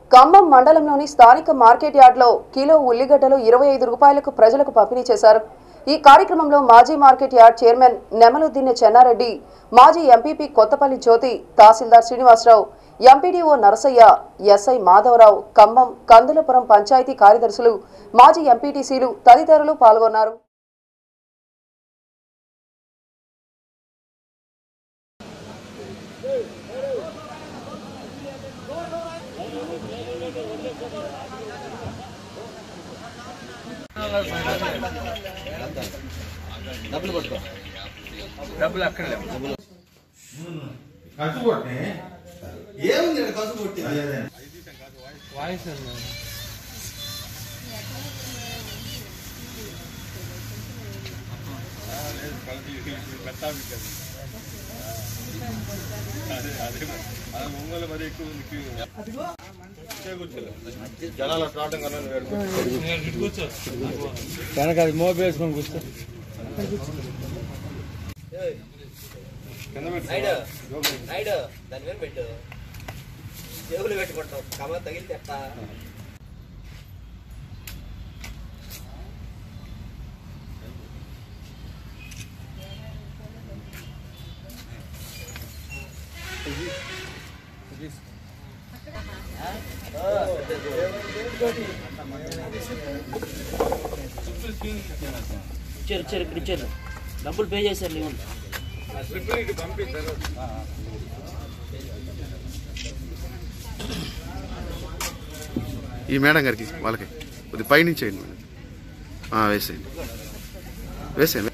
ఖమ్మం మండలంలోని స్థానిక మార్కెట్ యార్డ్లో కిలో ఉల్లిగడ్డలు ఇరవై ఐదు రూపాయలకు ప్రజలకు పంపిణీ చేశారు ఈ కార్యక్రమంలో మాజీ market yard chairman Nemaluddin Chennareddy మాజీ MPP Kothapalli Jyothi tahsildar Srinivasarao MPDO Narasaiah SI Madhavarao Khammam Kandulapuram panchayat కార్యదర్శులు మాజీ ఎంపీటీసీలు తదితరులు పాల్గొన్నారు ఖర్చు కొట్టే ఏముంది ఇక్కడ కసు కొట్టి అదే జనాలు అట్లా రావడం కన్నా వెనక అది మోపు వేసుకొని కూర్చో నాయుడు నాయుడు దాని మీద పెట్టు జేబులు పెట్టుకుంటాం కమ తగిలితే ఎట్టా ఇచ్చారు ఇచ్చారు ఇక్కడ ఇచ్చారు డబ్బులు పే చేశారు లేవు ఈ మేడం గారికి వాళ్ళకి కొద్ది పైనుంచి వేయండి మేడం ఆ, వేసేయండి వేసేయండి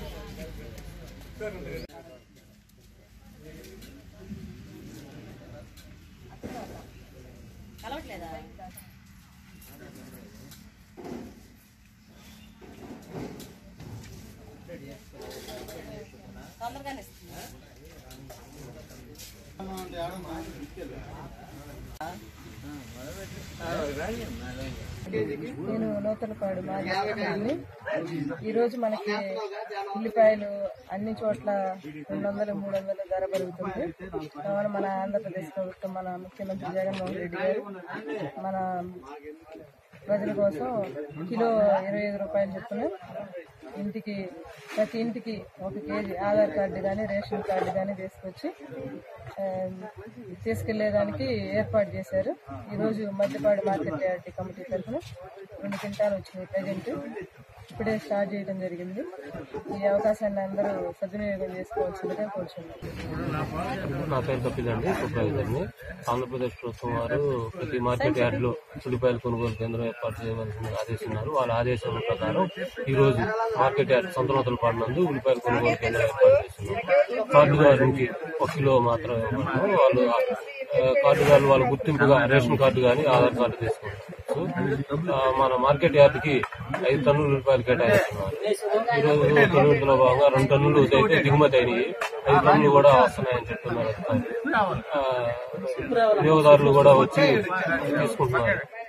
నేను నూతనపాడు మాజీ ఈ రోజు మనకి ఉల్లిపాయలు అన్ని చోట్ల రెండు వందలు మూడు వందలు ధర పెరుగుతుంది కావున మన ఆంధ్రప్రదేశ్ ప్రభుత్వం మన ముఖ్యమంత్రి జగన్మోహన్ రెడ్డి గారు మన ప్రజల కోసం కిలో ఇరవై ఐదు రూపాయలు చొప్పున ఇంటికి ప్రతి ఇంటికి ఒక కేజీ ఆధార్ కార్డు కానీ రేషన్ కార్డు కానీ తీసుకొచ్చి ఆ, తీసుకెళ్లేదానికి ఏర్పాటు చేశారు ఈరోజు మధ్యపాడు మార్కెట్ యార్డ్ కమిటీ తరఫున రెండు క్వింటాలు వచ్చినాయి ప్రజెంట్ ఇప్పుడే స్టార్ట్ చేయడం జరిగింది ఈ అవకాశాన్ని అందరూ సద్వినియోగం చేసుకోవాల్సిందిగా కోరుచున్నాను నా పేరు తప్పిదండి సూపర్వైజర్ని ఆంధ్రప్రదేశ్ ప్రభుత్వం వారు ప్రతి మార్కెట్ యార్డ్లో ఉల్లిపాయల కొనుగోలు కేంద్రం ఏర్పాటు చేయవలసిందిగా ఆదేశిస్తున్నారు వాళ్ళ ఆదేశం ప్రకారం ఈ రోజు మార్కెట్ యార్డ్ సంతనోతల పాడినందు ఉల్లిపాయల కొనుగోలు కేంద్రం ఏర్పాటు చేస్తున్నారు కార్డుదారు నుంచి ఒక కిలో మాత్రమే ఇవ్వమంటున్నారు. వాళ్ళు ఆ, కార్డుదారులు వాళ్ళ గుర్తింపుగా రేషన్ కార్డు కానీ ఆధార్ కార్డు తీసుకుంటారు ఆ, మన మార్కెట్ యార్డ్కి ఐదు టన్నుల రూపాయలు కేటాయిస్తున్నారు ఈ రోజు తొలివిడతలో భాగంగా రెండు టన్నులు అయితే దిగుమతి అయినాయి ఐదు టన్నులు కూడా వస్తున్నాయని చెప్తున్నారు అధికారులు. ఆ, వినియోగదారులు కూడా వచ్చి తీసుకుంటున్నారు